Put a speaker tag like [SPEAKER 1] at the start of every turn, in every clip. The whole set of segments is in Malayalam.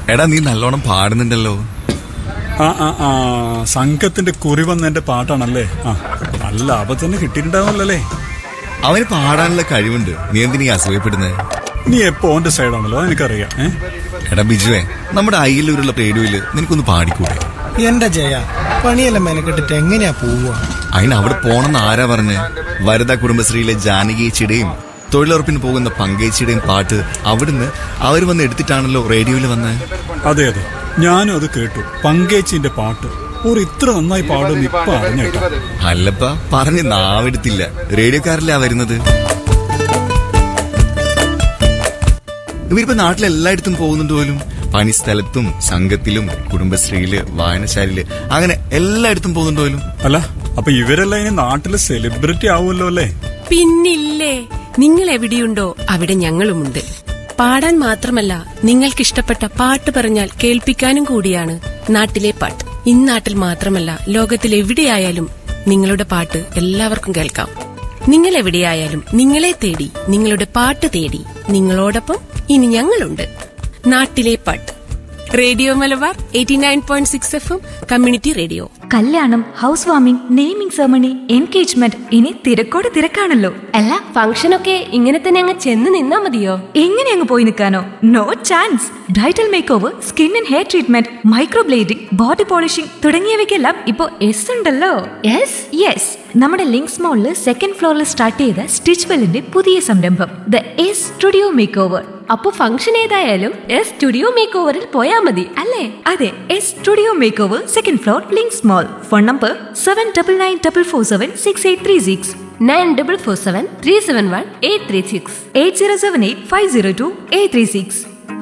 [SPEAKER 1] എടാ നീ നല്ലോണം പാടുന്നുണ്ടല്ലോ
[SPEAKER 2] ആ ആ ആ സംഘത്തിന്റെ കുറി വന്ന എന്റെ പാട്ടാണല്ലേ ആ നല്ല ലാഭം തന്നെ കിട്ടിയിട്ടുണ്ടാവുമല്ലേ
[SPEAKER 1] അവന് പാടാനുള്ള കഴിവുണ്ട് നീ എന്തിനീ അസൂയപ്പെടുന്നത്
[SPEAKER 2] നീ എപ്പോ ഓന്റെ സൈഡാണല്ലോ എനിക്കറിയാം ഏ
[SPEAKER 1] എടാ ബിജുവേ നമ്മുടെ അയ്യല്ലൂരുള്ള റേഡിയോയില് നിനക്കൊന്ന് പാടിക്കൂടെ
[SPEAKER 3] എന്റെ ജയ പണിയെല്ലാം മെനക്കെട്ടിട്ട് എങ്ങനെയാ പോവുക
[SPEAKER 1] അതിന് അവിടെ പോണെന്ന് ആരാ പറഞ്ഞ് വരദ കുടുംബശ്രീയിലെ ജാനകിയച്ചിയുടെയും തൊഴിലുറപ്പിന് പോകുന്ന പങ്കേച്ചിയുടെയും പാട്ട് അവിടുന്ന് അവർ വന്ന് എടുത്തിട്ടാണല്ലോ റേഡിയോയിൽ വന്നത്
[SPEAKER 2] അതെ അതെ ഞാനും അത് കേട്ടു പങ്കേച്ചിന്റെ പാട്ട് ഒരു ഇത്ര നന്നായി പാടും ഇപ്പൊ അറിഞ്ഞേട്ടാ
[SPEAKER 1] അല്ലപ്പ പറഞ്ഞ് നാവെടുത്തില്ല റേഡിയോക്കാരല്ല വരുന്നത് ഇവരിപ്പോ നാട്ടിലെല്ലായിടത്തും പോകുന്നുണ്ട് പോലും പണിസ്ഥലത്തും സംഘത്തിലും കുടുംബശ്രീയില് വായനശാലയില് അങ്ങനെ എല്ലായിടത്തും പോകുന്നുണ്ട് പോലും
[SPEAKER 2] അല്ല അപ്പൊ ഇവരെല്ലാം ഇനി നാട്ടിലെ സെലിബ്രിറ്റി ആവുമല്ലോ അല്ലേ
[SPEAKER 4] പിന്നില്ലേ നിങ്ങൾ എവിടെയുണ്ടോ അവിടെ ഞങ്ങളുമുണ്ട് പാടാൻ മാത്രമല്ല നിങ്ങൾക്കിഷ്ടപ്പെട്ട പാട്ട് പറഞ്ഞാൽ കേൾപ്പിക്കാനും കൂടിയാണ് നാട്ടിലെ പാട്ട് ഇന്നാട്ടിൽ മാത്രമല്ല ലോകത്തിൽ എവിടെയായാലും നിങ്ങളുടെ പാട്ട് എല്ലാവർക്കും കേൾക്കാം നിങ്ങൾ എവിടെയായാലും നിങ്ങളെ തേടി നിങ്ങളുടെ പാട്ട് തേടി നിങ്ങളോടൊപ്പം ഇനി ഞങ്ങളുണ്ട് നാട്ടിലെ പാട്ട് radio Malabar eighty nine point six F M community radio
[SPEAKER 5] കല്യാണം house warming naming ceremony engagement ഇനി തിരക്കോട് തിരക്കാണല്ലോ
[SPEAKER 6] അല്ല ഫംഗ്ഷനൊക്കെ ഇങ്ങനെ തന്നെ അങ്ങ് ചെന്ന് നിന്നാ മതിയോ
[SPEAKER 5] എങ്ങനെ അങ്ങ് പോയി നിൽക്കാനോ no chance bridal make over skin and hair treatment microblading body polishing തുടങ്ങിയവയ്ക്കെല്ലാം ഇപ്പോൾ എസ് ഉണ്ടല്ലോ
[SPEAKER 6] യെസ്
[SPEAKER 5] യെസ് നമ്മുടെ ലിങ്ക്സ് മോളിൽ സെക്കൻഡ് ഫ്ലോറിൽ സ്റ്റാർട്ട് ചെയ്ത സ്റ്റിച്ച് വെല്ലിന്റെ പുതിയ സംരംഭം the S studio make over
[SPEAKER 6] അപ്പൊ ഫംഗ്ഷൻ ഏതായാലും എസ് സ്റ്റുഡിയോ മേക്ക് ഓവറിൽ പോയാ മതി അല്ലേ
[SPEAKER 5] അതെ S studio make over second floor Links mall phone number seven double nine double four seven six eight three six
[SPEAKER 6] nine double four seven three seven one eight three six
[SPEAKER 5] eight zero seven eight five zero two eight three six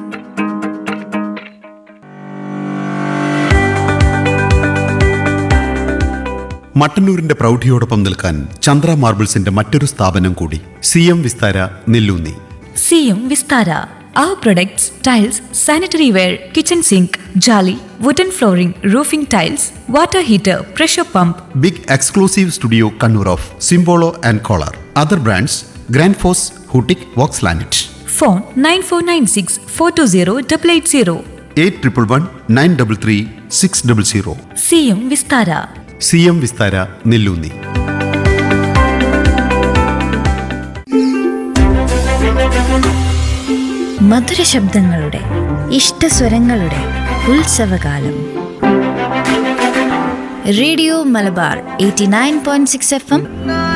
[SPEAKER 7] മട്ടന്നൂരിന്റെ പ്രൗഢിയോടൊപ്പം നിൽക്കാൻ ചന്ദ്ര മാർബിൾസിന്റെ മറ്റൊരു സ്ഥാപനം കൂടി C M Vistara Nellunni
[SPEAKER 5] C M Vistara Our products, tiles, sanitary ware, kitchen sink, jolly, wooden flooring, roofing tiles, water heater, pressure pump,
[SPEAKER 7] big exclusive studio Kannur of Simpolo and Kohler other brands Grundfos ഹൂട്ടിക് വോക്സ് ലാനറ്റ്
[SPEAKER 5] phone 9496 420 880.
[SPEAKER 7] Eight triple one nine double three six double zero
[SPEAKER 5] C M Vistara
[SPEAKER 7] C M Vistara Nellunni
[SPEAKER 8] മധുര ശബ്ദങ്ങളുടെ ഇഷ്ടസ്വരങ്ങളുടെ ഉത്സവകാലം radio Malabar eighty nine point six F M